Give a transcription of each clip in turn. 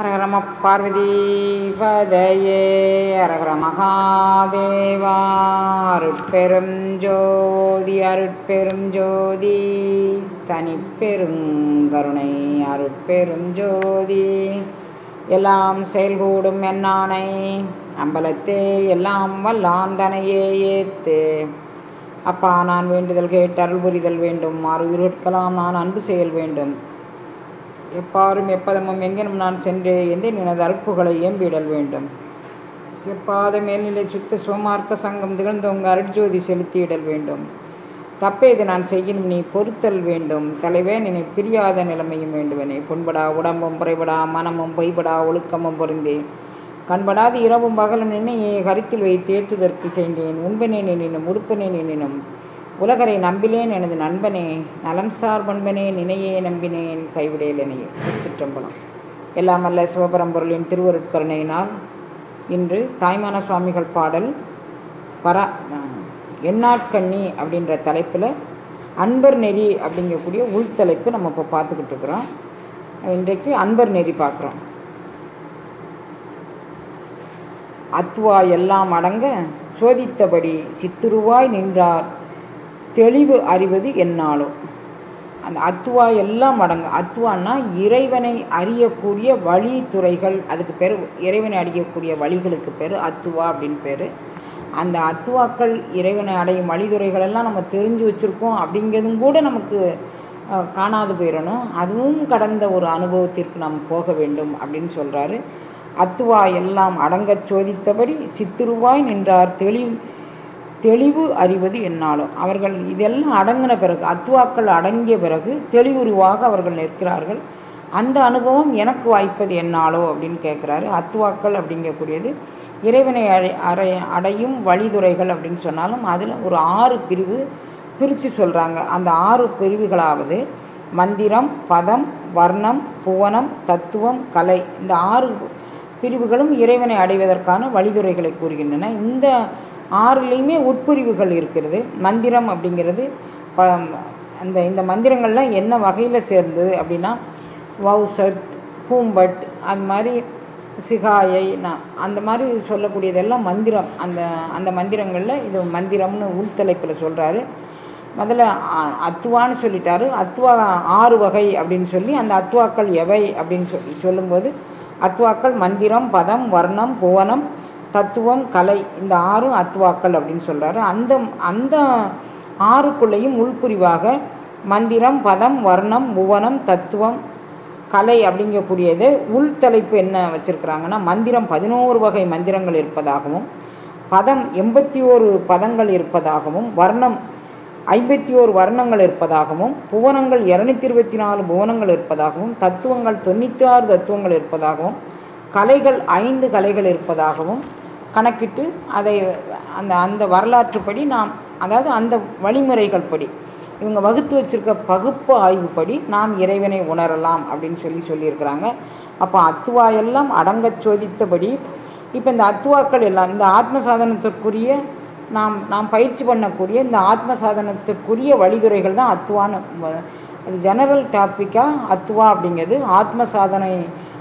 ஹரஹர பார்வதி பதையே ஹரஹர மகாதேவா அருட்பெரும் ஜோதி அருட்பெரும் ஜோதி தனிப்பெருங்கருணை அருட்பெரும் ஜோதி எல்லாம் செயல்கூடும் என்னானை அம்பலத்தே எல்லாம் வல்லாந்தனையே ஏத்து அப்பா நான் வேண்டுதல் கேட்டு அருள் புரிதல் வேண்டும் மாறுவிருட்கலாம் நான் அன்பு செயல் வேண்டும் எப்பாரும் எப்பதமும் எங்கெனும் நான் சென்றே எந்த நினது அற்புகளை ஏம்பிடல் வேண்டும் செப்பாத மேல்நிலை சுத்த சோமார்க்க சங்கம் திகழ்ந்தவங்க அருட்ஜோதி செலுத்தியிடல் வேண்டும் தப்பேது நான் செய்யணும் நீ பொறுத்தல் வேண்டும் தலைவே நினை பிரியாத நிலைமையும் வேண்டுவனே புண்படா உடம்பும் புறைபடா மனமும் பொய்படா ஒழுக்கமும் பொருந்தேன் கண்படாது இரவும் பகலும் நின்னையே கருத்தில் வைத்து ஏற்றுதற்கு செய்தேன் உண்பனேன் எனினும் உடுப்பனேன் எனினும் உலகரை நம்பிலேன் எனது நண்பனே நலம் சார் பண்பனே நினையே நம்பினேன் கைவிடேல் எனையே திருச்சிற்றம்பலம் எல்லாம் அல்ல சிவபரம்பொருளின் திருவருட்கருணையினால் இன்று தாய்மான சுவாமிகள் பாடல் பரா எண்ணாட்கண்ணி அப்படின்ற தலைப்பில் அன்பர் நெறி அப்படிங்கக்கூடிய உள்தலைப்பு நம்ம இப்போ பார்த்துக்கிட்டு இருக்கிறோம் இன்றைக்கு அன்பர் நெறி பார்க்குறோம் அத்துவா எல்லாம் அடங்க சோதித்தபடி சித்துருவாய் நின்றார் தெளிவு அறிவது என்னாலும் அந்த அத்துவா எல்லாம் அடங்க அத்துவான்னா இறைவனை அறியக்கூடிய வழித்துறைகள் அதுக்கு பேர் இறைவனை அறியக்கூடிய வழிகளுக்கு பேர் அத்துவா அப்படின்னு பேர் அந்த அத்துவாக்கள் இறைவனை அடையும் வழித்துறைகள் எல்லாம் நம்ம தெரிஞ்சு வச்சுருக்கோம் அப்படிங்கிறதும் கூட நமக்கு காணாது போயிடணும் அதுவும் கடந்த ஒரு அனுபவத்திற்கு நாம் போக வேண்டும் அப்படின்னு சொல்கிறாரு அத்துவா எல்லாம் அடங்கச் சோதித்தபடி சித்துருவாய் நின்றார் தெளிவு தெளிவு அறிவது என்னாலும் அவர்கள் இதெல்லாம் அடங்கின பிறகு அத்துவாக்கள் அடங்கிய பிறகு தெளிவுருவாக அவர்கள் நிற்கிறார்கள் அந்த அனுபவம் எனக்கு வாய்ப்பது என்னாலோ அப்படின்னு கேட்குறாரு அத்துவாக்கள் அப்படிங்கக்கூடியது இறைவனை அடை அறை அடையும் வழிதுறைகள் அப்படின்னு சொன்னாலும் அதில் ஒரு ஆறு பிரிவு பிரித்து சொல்கிறாங்க அந்த ஆறு பிரிவுகளாவது மந்திரம் பதம் வர்ணம் புவனம் தத்துவம் கலை இந்த ஆறு பிரிவுகளும் இறைவனை அடைவதற்கான வழிதுறைகளை கூறுகின்றன இந்த ஆறுலேயுமே உட்பிரிவுகள் இருக்கிறது மந்திரம் அப்படிங்கிறது ப அந்த இந்த மந்திரங்கள்லாம் என்ன வகையில் சேர்ந்தது அப்படின்னா வவுசட் பூம்பட் அது மாதிரி சிகாயை நான் அந்த மாதிரி சொல்லக்கூடியதெல்லாம் மந்திரம் அந்த அந்த மந்திரங்களில் இது மந்திரம்னு உள்தலைப்பில் சொல்கிறாரு முதல்ல அத்துவான்னு சொல்லிட்டாரு அத்துவா ஆறு வகை அப்படின்னு சொல்லி அந்த அத்துவாக்கள் எவை அப்படின்னு சொல்லி சொல்லும்போது அத்துவாக்கள் மந்திரம் பதம் வர்ணம் புவனம் தத்துவம் கலை இந்த ஆறும் அத்துவாக்கள் அப்படின்னு சொல்கிறாரு அந்த அந்த ஆறுக்குள்ளேயும் உள்புரிவாக மந்திரம் பதம் வர்ணம் புவனம் தத்துவம் கலை அப்படிங்கக்கூடியது உள்தலைப்பு என்ன வச்சுருக்கிறாங்கன்னா மந்திரம் பதினோரு வகை மந்திரங்கள் இருப்பதாகவும் பதம் எண்பத்தி ஓரு பதங்கள் இருப்பதாகவும் வர்ணம் ஐம்பத்தி ஓரு வர்ணங்கள் இருப்பதாகவும் புவனங்கள் இரநூத்தி இருபத்தி நாலு புவனங்கள் இருப்பதாகவும் தத்துவங்கள் தொண்ணூற்றி ஆறு தத்துவங்கள் இருப்பதாகவும் கலைகள் ஐந்து கலைகள் இருப்பதாகவும் கணக்கிட்டு அதை அந்த அந்த வரலாற்றுப்படி நாம் அதாவது அந்த வழிமுறைகள் படி இவங்க வகுத்து வச்சிருக்க பகுப்பு ஆய்வுப்படி நாம் இறைவனை உணரலாம் அப்படின்னு சொல்லி சொல்லியிருக்கிறாங்க அப்போ அத்துவா எல்லாம் அடங்கச் சோதித்தபடி இப்போ இந்த அத்துவாக்கள் எல்லாம் இந்த ஆத்ம சாதனத்திற்குரிய நாம் நாம் பயிற்சி பண்ணக்கூடிய இந்த ஆத்ம சாதனத்திற்குரிய வழிதுறைகள் தான் அத்துவான்னு அது ஜெனரல் டாப்பிக்காக அத்துவா அப்படிங்கிறது ஆத்ம சாதனை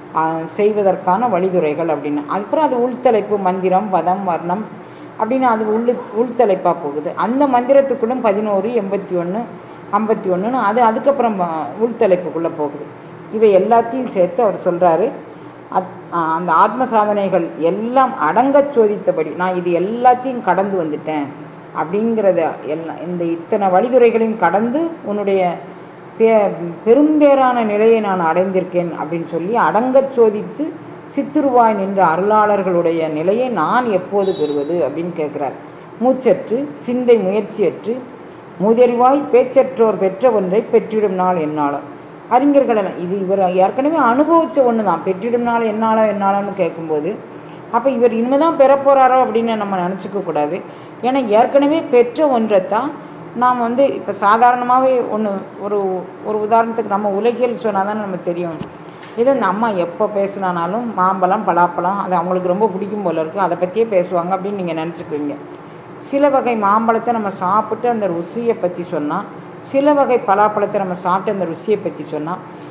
செய்வதற்கான வழிதுறைகள் அப்படின்னு அதுக்கப்புறம் அது உள்தலைப்பு மந்திரம் பதம் வர்ணம் அப்படின்னு அது உள் உள்தலைப்பாக போகுது அந்த மந்திரத்துக்குள்ளும் பதினோரு எண்பத்தி ஒன்று ஐம்பத்தி ஒன்றுன்னு அது அதுக்கப்புறம் உள்தலைப்புக்குள்ளே போகுது இவை எல்லாத்தையும் சேர்த்து அவர் சொல்கிறாரு அத் அந்த ஆத்ம சாதனைகள் எல்லாம் அடங்கச் சோதித்தபடி நான் இது எல்லாத்தையும் கடந்து வந்துட்டேன் அப்படிங்கிறத எல்லாம் இந்த இத்தனை வழிதுறைகளையும் கடந்து உன்னுடைய பே பெரும்பேரான நிலையை நான் அடைந்திருக்கேன் அப்படின்னு சொல்லி அடங்கச் சோதித்து சித்துருவாய் நின்ற அருளாளர்களுடைய நிலையை நான் எப்போது பெறுவது அப்படின்னு கேட்குறார் மூச்சற்று சிந்தை முயற்சியற்று முதறிவாய் பேச்சற்றோர் பெற்ற ஒன்றை பெற்றிடும் நாள் என்னாலும் அறிஞர்கள் இது இவர் ஏற்கனவே அனுபவித்த ஒன்று தான் பெற்றிடும் நாள் என்னாலோ என்னாலோன்னு கேட்கும்போது அப்போ இவர் இனிமேல் தான் பெற போகிறாரோ அப்படின்னு நம்ம நினச்சிக்க கூடாது ஏன்னா ஏற்கனவே பெற்ற ஒன்றை தான் நாம் வந்து இப்போ சாதாரணமாகவே ஒன்று ஒரு ஒரு உதாரணத்துக்கு நம்ம உலகியல் சொன்னால் தானே நம்ம தெரியும் இது இந்த அம்மா எப்போ பேசினானாலும் மாம்பழம் பலாப்பழம் அது அவங்களுக்கு ரொம்ப பிடிக்கும் போல இருக்குது அதை பற்றியே பேசுவாங்க அப்படின்னு நீங்கள் நினச்சிக்குவீங்க சில வகை மாம்பழத்தை நம்ம சாப்பிட்டு அந்த ருசியை பற்றி சொன்னால் சில வகை பலாப்பழத்தை நம்ம சாப்பிட்டு அந்த ருசியை பற்றி சொன்னால்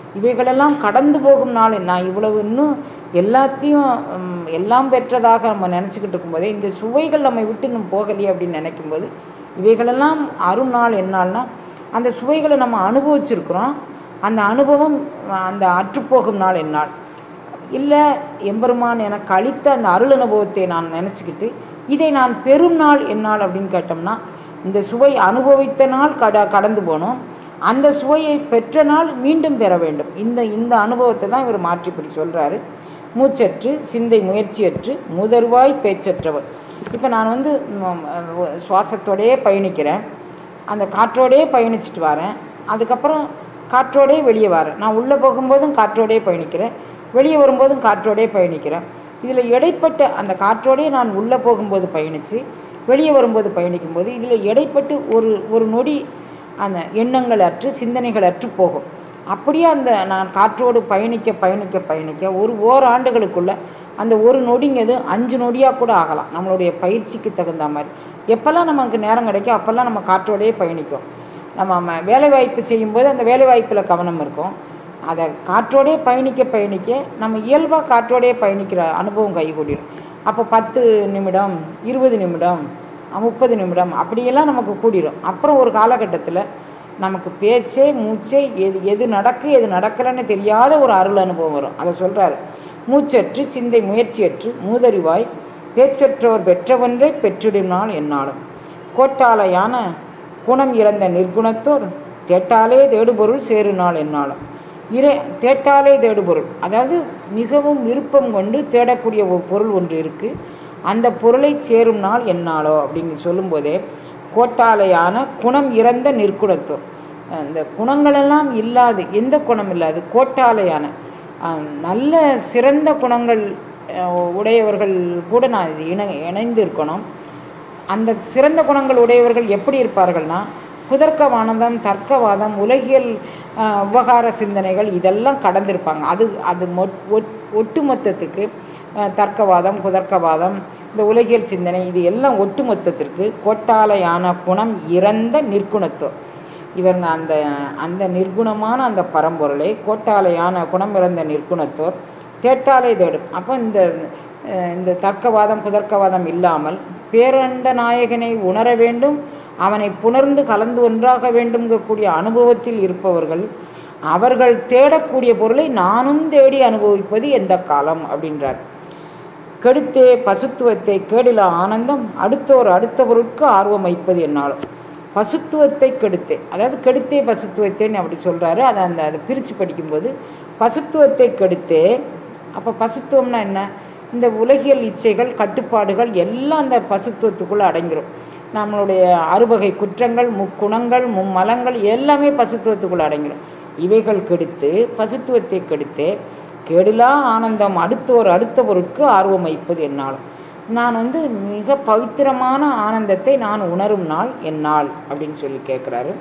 இவைகளெல்லாம் கடந்து போகும் நாள் நான் இவ்வளவு இன்னும் எல்லாத்தையும் ம், எல்லாம் பெற்றதாக நம்ம நினச்சிக்கிட்டு இருக்கும்போதே இந்த சுவைகள் நம்மை விட்டு இன்னும் போகலையே அப்படின்னு நினைக்கும்போது இவைகளெல்லாம் அரும் நாள் என்னால்னா அந்த சுவைகளை நம்ம அனுபவிச்சிருக்கிறோம் அந்த அனுபவம் அந்த அற்றுப்போகும் நாள் என்னால் இல்லை எம்பெருமான் எனக்கு அளித்த அந்த அருள் அனுபவத்தை நான் நினச்சிக்கிட்டு இதை நான் பெரும் நாள் என்னால் அப்படின்னு கேட்டோம்னா இந்த சுவை அனுபவித்த நாள் கட கடந்து போனோம் அந்த சுவையை பெற்ற நாள் மீண்டும் பெற வேண்டும் இந்த இந்த அனுபவத்தை தான் இவர் மாற்றிப்படி சொல்கிறாரு மூச்சற்று சிந்தை முயற்சியற்று முதர்வாய் பேச்சற்றவர் இப்போ நான் வந்து ம், அஹ், சுவாசத்தோடயே பயணிக்கிறேன் அந்த காற்றோடயே பயணிச்சுட்டு வரேன் அதுக்கப்புறம் காற்றோடே வெளியே வரேன் நான் உள்ளே போகும்போதும் காற்றோடே பயணிக்கிறேன் வெளியே வரும்போதும் காற்றோடே பயணிக்கிறேன் இதில் இடைப்பட்ட அந்த காற்றோடே நான் உள்ளே போகும்போது பயணித்து வெளியே வரும்போது பயணிக்கும்போது இதில் இடைப்பட்டு ஒரு ஒரு நொடி அந்த எண்ணங்கள் அற்று சிந்தனைகள் அற்று போகும் அப்படியே அந்த நான் காற்றோடு பயணிக்க பயணிக்க பயணிக்க ஒரு ஓராண்டுகளுக்குள்ள அந்த ஒரு நொடிங்கிறது அஞ்சு நொடியாக கூட ஆகலாம் நம்மளுடைய பயிற்சிக்கு தகுந்த மாதிரி எப்போல்லாம் நமக்கு நேரம் கிடைக்கும் அப்போல்லாம் நம்ம காற்றோடயே பயணிக்கும் நம்ம ம- வேலைவாய்ப்பு செய்யும்போது அந்த வேலைவாய்ப்பில் கவனம் இருக்கும் அதை காற்றோடயே பயணிக்க பயணிக்க நம்ம இயல்பாக காற்றோடயே பயணிக்கிற அனுபவம் கைகூடிடும் அப்போ பத்து நிமிடம் இருபது நிமிடம் அஹ், முப்பது நிமிடம் அப்படியெல்லாம் நமக்கு கூடிடும் அப்புறம் ஒரு காலகட்டத்தில் நமக்கு பேச்சே மூச்சே எது எது நடக்கு எது நடக்கலைன்னு தெரியாத ஒரு அருள் அனுபவம் வரும் அதை சொல்கிறாரு மூச்சற்று சிந்தை முயற்சியற்று மூதறிவாய் பேச்சற்றோர் பெற்றவன்றே பெற்றிடுனால் என்னாலும் கோட்டாலையான குணம் இறந்த நிர்குணத்தோர் தேட்டாலே தேடுபொருள் சேருநாள் என்னாலும் இறை தேட்டாலே தேடுபொருள் அதாவது மிகவும் விருப்பம் கொண்டு தேடக்கூடிய ஒரு பொருள் ஒன்று இருக்குது அந்த பொருளை சேரும் நாள் என்னாலோ அப்படிங்க சொல்லும்போதே கோட்டாலையான குணம் இறந்த நிற்குணத்தோர் இந்த குணங்களெல்லாம் இல்லாது எந்த குணம் இல்லாது கோட்டாலையான அஹ், நல்ல சிறந்த குணங்கள் அஹ், உடையவர்கள் கூட நான் இது இணை இணைந்து இருக்கணும் அந்த சிறந்த குணங்கள் உடையவர்கள் எப்படி இருப்பார்கள்னா குதர்க்கவானதம் தர்க்கவாதம் உலகியல் அஹ், உபகார சிந்தனைகள் இதெல்லாம் கடந்திருப்பாங்க அது அது மொட் ஒட் ஒட்டுமொத்தத்துக்கு அஹ், தர்க்கவாதம் குதர்க்கவாதம் இந்த உலகியல் சிந்தனை இது எல்லாம் ஒட்டுமொத்தத்திற்கு கோட்டாலையான குணம் இறந்த நிற்குணத்துவம் இவங்க அந்த அந்த நிர்குணமான அந்த பரம்பொருளை கோட்டாலையான குணம் இறந்த நிற்குணத்தோர் தேட்டாலை தேடும் அப்போ இந்த அஹ், இந்த தர்க்கவாதம் புதர்க்கவாதம் இல்லாமல் பேரண்ட நாயகனை உணர வேண்டும் அவனை புணர்ந்து கலந்து ஒன்றாக வேண்டும்ங்கக்கூடிய அனுபவத்தில் இருப்பவர்கள் அவர்கள் தேடக்கூடிய பொருளை நானும் தேடி அனுபவிப்பது எந்த காலம் அப்படின்றார் கெடுத்தே பசுத்துவத்தை கேடிலா ஆனந்தம் அடுத்தோர் அடுத்த பொருட்கு ஆர்வம் வைப்பது என்னாலும் பசுத்துவத்தை கெடுத்தே அதாவது கெடுத்தே பசுத்துவத்தேன்னு அப்படி சொல்கிறாரு அதை அந்த அதை பிரித்து படிக்கும்போது பசுத்துவத்தை கெடுத்தே அப்போ பசுத்துவம்னா என்ன இந்த உலகியல் இச்சைகள் கட்டுப்பாடுகள் எல்லாம் அந்த பசுத்துவத்துக்குள்ளே அடங்கிரும் நம்மளுடைய அறுவகை குற்றங்கள் முக்குணங்கள் மும்மலங்கள் எல்லாமே பசுத்துவத்துக்குள்ளே அடங்கிடும் இவைகள் கெடுத்து பசுத்துவத்தை கெடுத்தே கேடிலா ஆனந்தம் அடுத்தோர் அடுத்த பொருட்கு ஆர்வம் வைப்பது என்னாலும் நான் வந்து மிக பவித்திரமான ஆனந்தத்தை நான் உணரும் நாள் என்னாள் அப்படின்னு சொல்லி கேட்குறாரு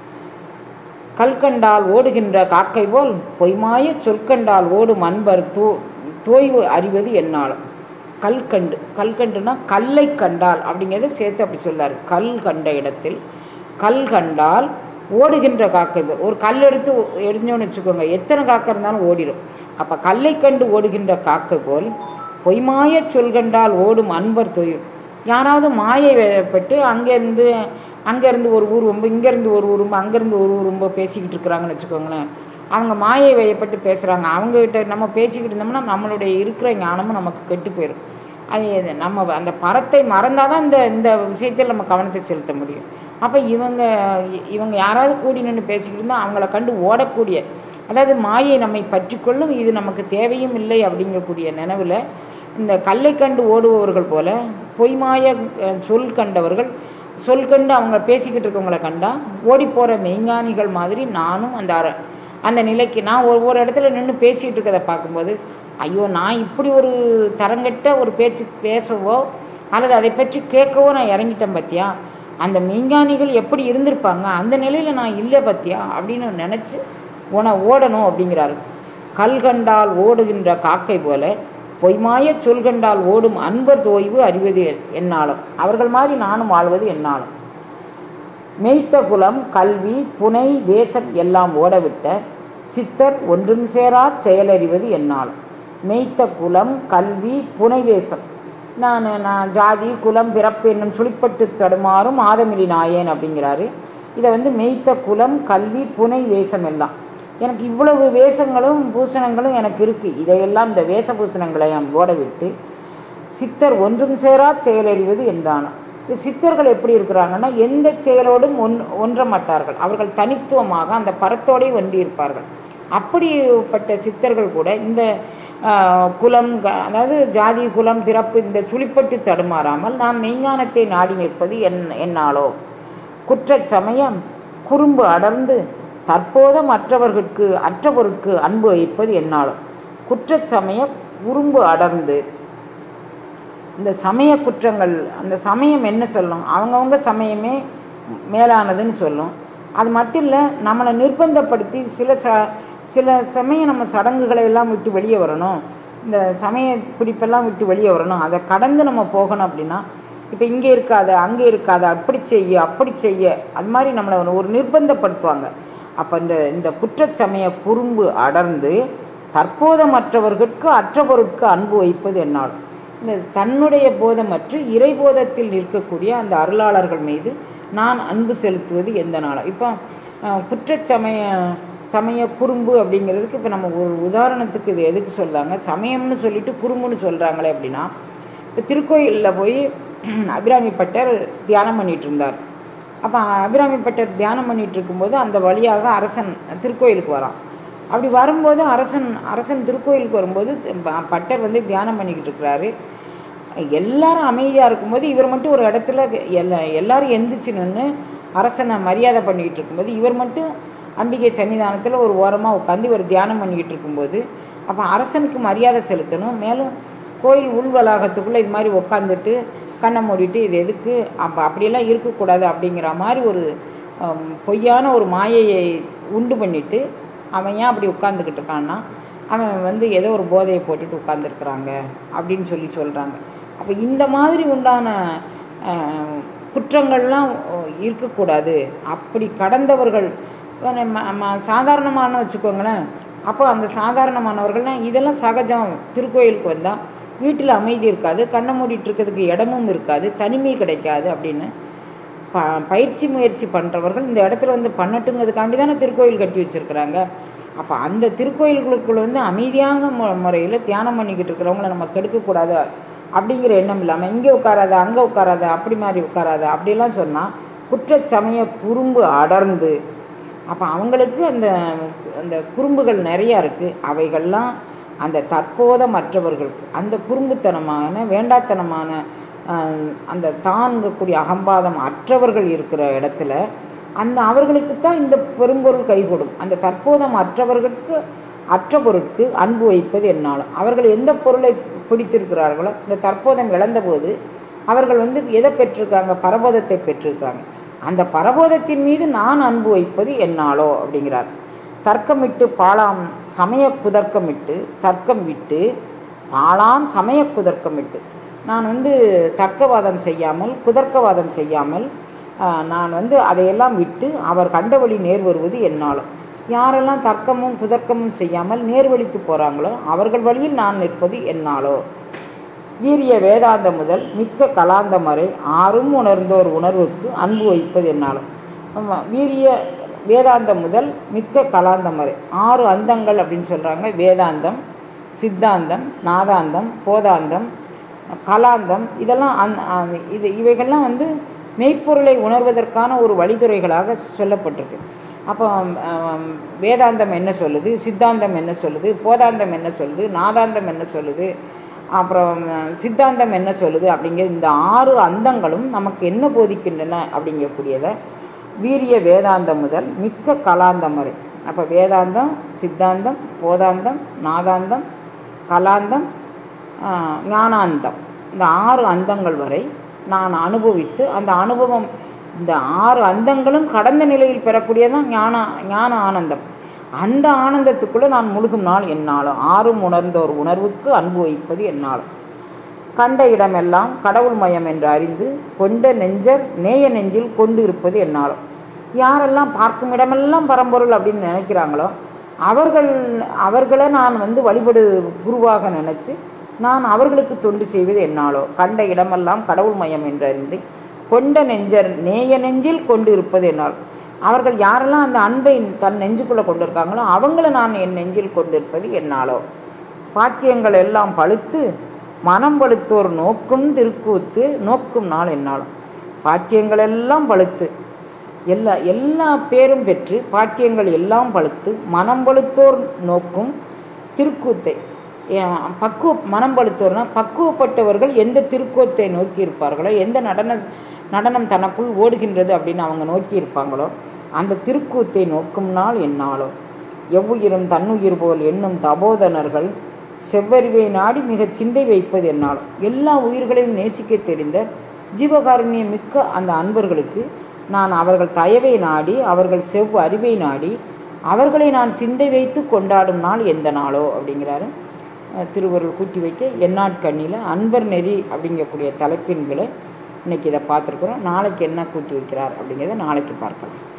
கல்கண்டால் ஓடுகின்ற காக்கை போல் பொய்மாய சொற்கண்டால் ஓடும் அன்பர் தோ தோய்வு அறிவது என்னாலும் கல்கண்டு கல்கண்டுனா கல்லை கண்டால் அப்படிங்கிறத சேர்த்து அப்படி சொல்லார் கல் கண்ட இடத்தில் கல் கண்டால் ஓடுகின்ற காக்கை போல் ஒரு கல் எடுத்து எரிஞ்சோன்னு வச்சுக்கோங்க எத்தனை காக்கை இருந்தாலும் ஓடிடும் அப்போ கல்லை கண்டு ஓடுகின்ற காக்கை போல் பொய்மாய சொல்கண்டால் ஓடும் அன்பர் தொய்வு யாராவது மாயை பட்டு அங்கேருந்து அங்கேருந்து ஒரு ஊர் ரொம்ப இங்கேருந்து ஒரு ஊர் ரொம்ப அங்கேருந்து ஒரு ஊர் ரொம்ப பேசிக்கிட்டு இருக்கிறாங்கன்னு வச்சுக்கோங்களேன் அவங்க மாயை வயப்பட்டு பேசுகிறாங்க அவங்ககிட்ட நம்ம பேசிக்கிட்டு இருந்தோம்னா நம்மளுடைய இருக்கிற ஞானமும் நமக்கு கெட்டு போயிடும் அது எது- நம்ம அந்த பரத்தை மறந்தால் தான் இந்த இந்த விஷயத்தில் நம்ம கவனத்தை செலுத்த முடியும் அப்போ இவங்க இ- இவங்க யாராவது கூடி நின்று பேசிக்கிட்டு இருந்தால் அவங்கள கண்டு ஓடக்கூடிய அதாவது மாயை நம்மை பற்றிக்கொள்ளும் இது நமக்கு தேவையும் இல்லை அப்படிங்கக்கூடிய நினைவில் இந்த கல்லை கண்டு ஓடுபவர்கள் போல பொய்மாய அஹ், சொல் கண்டவர்கள் சொல் கண்டு அவங்க பேசிக்கிட்டு இருக்கவங்கள கண்டா ஓடி போகிற மெய்ஞானிகள் மாதிரி நானும் அந்த அர- அந்த நிலைக்கு நான் ஒரு ஒரு இடத்துல நின்று பேசிக்கிட்டு இருக்கதை பார்க்கும்போது ஐயோ நான் இப்படி ஒரு தரங்கட்ட ஒரு பேச்சு பேசவோ அல்லது அதை பற்றி கேட்கவோ நான் இறங்கிட்டேன் பார்த்தியா அந்த மெய்ஞானிகள் எப்படி இருந்திருப்பாங்க அந்த நிலையில் நான் இல்லை பார்த்தியா அப்படின்னு நினச்சி உன ஓடணும் அப்படிங்கிறாரு கல் கண்டால் ஓடுகின்ற காக்கை போல பொய்மாய சொல் கண்டால் ஓடும் அன்பர் தோய்வு அறிவது என்னாலும் அவர்கள் மாதிரி நானும் வாழ்வது என்னாலும் மெய்த்த குலம் கல்வி புனை வேசம் எல்லாம் ஓடவிட்ட சித்தர் ஒன்றும் சேரா செயலறிவது என்னால் மெய்த்த குலம் கல்வி புனைவேசம் நான் நான் ஜாதி குலம் பிறப்பு என்னும் சுழிப்பட்டு தடுமாறும் ஆதமிலி நாயேன் அப்படிங்கிறாரு இதை வந்து மெய்த்த குலம் கல்வி புனை வேஷம் எல்லாம் எனக்கு இவ்வளவு வேஷங்களும் பூசணங்களும் எனக்கு இருக்குது இதையெல்லாம் இந்த வேஷ பூசணங்களை நான் ஓட விட்டு சித்தர் ஒன்றும் சேரா செயலறிவது என்றானாம் இந்த சித்தர்கள் எப்படி இருக்கிறாங்கன்னா எந்த செயலோடும் ஒன் ஒன்ற மாட்டார்கள் அவர்கள் தனித்துவமாக அந்த பரத்தோடே ஒன்றி இருப்பார்கள் அப்படிப்பட்ட சித்தர்கள் கூட இந்த ஆஹ், குலம் க- அதாவது ஜாதி குலம் பிறப்பு இந்த சுழிப்பட்டு தடுமாறாமல் நாம் மெய்ஞானத்தை நாடி நிற்பது என் என்னாலோ குற்றச் சமயம் குறும்பு அடர்ந்து தற்போத மற்றவர்களுக்கு அற்றவருக்கு அன்பு வைப்பது என்னாலும் குற்றச் சமய குறும்பு அடர்ந்து இந்த சமய குற்றங்கள் அந்த சமயம் என்ன சொல்லும் அவங்கவங்க சமயமே மேலானதுன்னு சொல்லும் அது மட்டும் இல்லை நம்மளை நிர்பந்தப்படுத்தி சில ச சில சமயம் நம்ம சடங்குகளை எல்லாம் விட்டு வெளியே வரணும் இந்த சமய பிடிப்பெல்லாம் விட்டு வெளியே வரணும் அதை கடந்து நம்ம போகணும் அப்படின்னா இப்போ இங்கே இருக்காத அங்கே இருக்காத அப்படி செய்ய அப்படி செய்ய அது மாதிரி நம்மளை ஒரு- ஒரு நிர்பந்தப்படுத்துவாங்க அப்போ இந்த இந்த குற்றச்சமய குறும்பு அடர்ந்து தற்போத மற்றவர்களுக்கு அற்றவருக்கு அன்பு வைப்பது என்னால் இந்த தன்னுடைய போதமற்று இறைபோதத்தில் நிற்கக்கூடிய அந்த அருளாளர்கள் மீது நான் அன்பு செலுத்துவது எந்த நாளும் இப்போ அஹ், குற்றச்சமய சமய குறும்பு அப்படிங்கிறதுக்கு இப்போ நம்ம ஒரு உதாரணத்துக்கு இது எதுக்கு சொல்றாங்க சமயம்னு சொல்லிட்டு குறும்புன்னு சொல்கிறாங்களே அப்படின்னா இப்போ திருக்கோயிலில் போய் அபிராமி பட்டர் தியானம் பண்ணிட்டு இருந்தார் அப்போ அபிராமி பட்டர் தியானம் பண்ணிட்டு இருக்கும்போது அந்த வழியாக அரசன் திருக்கோயிலுக்கு வரான் அப்படி வரும்போது அரசன் அரசன் திருக்கோயிலுக்கு வரும்போது ப- பட்டர் வந்து தியானம் பண்ணிக்கிட்டு இருக்கிறாரு எல்லாரும் அமைதியாக இருக்கும்போது இவர் மட்டும் ஒரு இடத்துல எல்லா எல்லாரும் எந்திரிச்சு நின்று அரசனை மரியாதை பண்ணிக்கிட்டு இருக்கும்போது இவர் மட்டும் அம்பிகை சன்னிதானத்தில் ஒரு ஓரமாக உட்காந்து இவர் தியானம் பண்ணிக்கிட்டு இருக்கும்போது அப்போ அரசனுக்கு மரியாதை செலுத்தணும் மேலும் கோயில் உள் வளாகத்துக்குள்ளே இது மாதிரி உட்காந்துட்டு கண்ணை மூடிட்டு இது எதுக்கு அப்போ அப்படியெல்லாம் இருக்கக்கூடாது அப்படிங்கிற மாதிரி ஒரு ஹம், பொய்யான ஒரு மாயையை உண்டு பண்ணிட்டு அவன் ஏன் அப்படி உட்காந்துக்கிட்டு இருக்கான்னா அவன் வந்து ஏதோ ஒரு போதையை போட்டுட்டு உட்காந்துருக்குறாங்க அப்படின்னு சொல்லி சொல்கிறாங்க அப்போ இந்த மாதிரி உண்டான அஹ், குற்றங்கள்லாம் இருக்கக்கூடாது அப்படி கடந்தவர்கள் ம- ம- சாதாரணமான வச்சுக்கோங்களேன் அப்போ அந்த சாதாரணமானவர்கள்லாம் இதெல்லாம் சகஜம் திருக்கோயிலுக்கு வந்தால் வீட்டில் அமைதி இருக்காது கண்ணை மூடிட்டு இருக்கிறதுக்கு இடமும் இருக்காது தனிமை கிடைக்காது அப்படின்னு ப பயிற்சி முயற்சி பண்ணுறவர்கள் இந்த இடத்துல வந்து பண்ணட்டுங்கிறதுக்காண்டி தானே திருக்கோயில் கட்டி வச்சுருக்குறாங்க அப்போ அந்த திருக்கோயில்களுக்குள்ள வந்து அமைதியான மு முறையில் தியானம் பண்ணிக்கிட்டு இருக்கிறவங்கள நம்ம கெடுக்கக்கூடாது அப்படிங்கிற எண்ணம் இல்லாமல் இங்கே உட்காராத அங்கே உட்காராத அப்படி மாதிரி உட்காராத அப்படிலாம் சொன்னால் குற்றச்சமய குறும்பு அடர்ந்து அப்போ அவங்களுக்கு அந்த அந்த குறும்புகள் நிறையா இருக்குது அவைகள்லாம் அந்த தற்போத மற்றவர்களுக்கு அந்த குறும்புத்தனமான வேண்டாத்தனமான ஆஹ், அந்த தான்கக்கூடிய அகம்பாதம் அற்றவர்கள் இருக்கிற இடத்துல அந்த அவர்களுக்கு தான் இந்த பெரும்பொருள் கைகூடும் அந்த தற்போதம் அற்றவர்களுக்கு அற்ற பொருட்கு அன்பு வைப்பது என்னாலும் அவர்கள் எந்த பொருளை பிடித்திருக்கிறார்களோ இந்த தற்போதம் இழந்தபோது அவர்கள் வந்து எதை பெற்றிருக்காங்க பரபோதத்தை பெற்றிருக்காங்க அந்த பரபோதத்தின் மீது நான் அன்பு வைப்பது என்னாலோ அப்படிங்கிறார் தர்க்கமிட்டு பாலாம் சமய குதர்க்கமிட்டு தர்க்கம் விட்டு பாலாம் சமய குதர்க்கமிட்டு நான் வந்து தர்க்கவாதம் செய்யாமல் குதர்க்கவாதம் செய்யாமல் ஆஹ், நான் வந்து அதையெல்லாம் விட்டு அவர் கண்ட வழி நேர் வருவது என்னாலும் யாரெல்லாம் தர்க்கமும் குதர்க்கமும் செய்யாமல் நேர்வழிக்கு போகிறாங்களோ அவர்கள் வழியில் நான் நிற்பது என்னாலோ வீரிய வேதாந்த முதல் மிக்க கலாந்தம் வரை ஆறும் உணர்ந்தோர் உணர்வுக்கு அன்பு வைப்பது என்னாலும் ஆமாம் வீரிய வேதாந்தம் முதல் மிக்க கலாந்தம் வரை ஆறு அந்தங்கள் அப்படின்னு சொல்கிறாங்க வேதாந்தம் சித்தாந்தம் நாதாந்தம் போதாந்தம் கலாந்தம் இதெல்லாம் அந் அந்த- இது இவைகள்லாம் வந்து மெய்ப்பொருளை உணர்வதற்கான ஒரு வழித்துறைகளாக சொல்லப்பட்டிருக்கு அப்போ ஆம், வேதாந்தம் என்ன சொல்லுது சித்தாந்தம் என்ன சொல்லுது போதாந்தம் என்ன சொல்லுது நாதாந்தம் என்ன சொல்லுது அப்புறம் அஹ், சித்தாந்தம் என்ன சொல்லுது அப்படிங்கிற இந்த ஆறு அந்தங்களும் நமக்கு என்ன போதிக்கின்றன அப்படிங்கக்கூடியதை வீரிய வேதாந்தம் முதல் மிக்க கலாந்தம் வரை அப்போ வேதாந்தம் சித்தாந்தம் போதாந்தம் நாதாந்தம் கலாந்தம் ஆஹ், ஞானாந்தம் இந்த ஆறு அந்தங்கள் வரை நான் அனுபவித்து அந்த அனுபவம் இந்த ஆறு அந்தங்களும் கடந்த நிலையில் பெறக்கூடியதான் ஞான ஞான ஆனந்தம் அந்த ஆனந்தத்துக்குள்ளே நான் முழுகும் நாள் என்னாலும் ஆறும் உணர்ந்தோர் உணர்வுக்கு அன்பு வைப்பது என்னாலும் கண்ட இடமெல்லாம் கடவுள் மயம் என்று அறிந்து கொண்ட நெஞ்சர் நேய நெஞ்சில் கொண்டு இருப்பது என்னாலும் யாரெல்லாம் பார்க்கும் இடமெல்லாம் பரம்பொருள் அப்படின்னு நினைக்கிறாங்களோ அவர்கள் அவர்களை நான் வந்து வழிபடு குருவாக நினச்சி நான் அவர்களுக்கு தொண்டு செய்வது என்னாலோ கண்ட இடமெல்லாம் கடவுள் மயம் என்றறிந்து கொண்ட நெஞ்சர் நேய நெஞ்சில் கொண்டு இருப்பது என்னால் அவர்கள் யாரெல்லாம் அந்த அன்பை தன் நெஞ்சுக்குள்ளே கொண்டு இருக்காங்களோ அவங்கள நான் என் நெஞ்சில் கொண்டு இருப்பது என்னாலோ பாக்கியங்கள் எல்லாம் பழுத்து மனம் பழுத்தோர் நோக்கும் திருக்கூத்து நோக்கும் நாள் என்னாலும் பாக்கியங்கள் எல்லாம் பழுத்து எல்லா எல்லா பேரும் பெற்று பாக்கியங்கள் எல்லாம் பழுத்து மனம் பழுத்தோர் நோக்கும் திருக்கூத்தை ஏன் பக்குவ மனம் பழுத்தோர்னா பக்குவப்பட்டவர்கள் எந்த திருக்கூத்தை நோக்கி இருப்பார்களோ எந்த நடன நடனம் தனக்குள் ஓடுகின்றது அப்படின்னு அவங்க நோக்கி இருப்பாங்களோ அந்த திருக்கூத்தை நோக்கும் நாள் என்னாலோ எவ்வுயிரும் தன்னுயிர் போல் எண்ணும் தபோதனர்கள் செவ்வறிவை நாடி மிகச் சிந்தை வைப்பது என்னாலும் எல்லா உயிர்களையும் நேசிக்க தெரிந்த ஜீவகாருண்யம் மிக்க அந்த அன்பர்களுக்கு நான் அவர்கள் தயவை நாடி அவர்கள் செவ் அறிவை நாடி அவர்களை நான் சிந்தை வைத்து கொண்டாடும் நாள் எந்த நாளோ அப்படிங்கிறாரு அஹ் திருவருள் கூட்டி வைக்க எந்நாட்கண்ணியில் அன்பர் நெறி அப்படிங்கக்கூடிய தலைப்பின்களை இன்னைக்கு இதை பார்த்துருக்குறோம் நாளைக்கு என்ன கூட்டி வைக்கிறார் அப்படிங்கிறத நாளைக்கு பார்க்கலாம்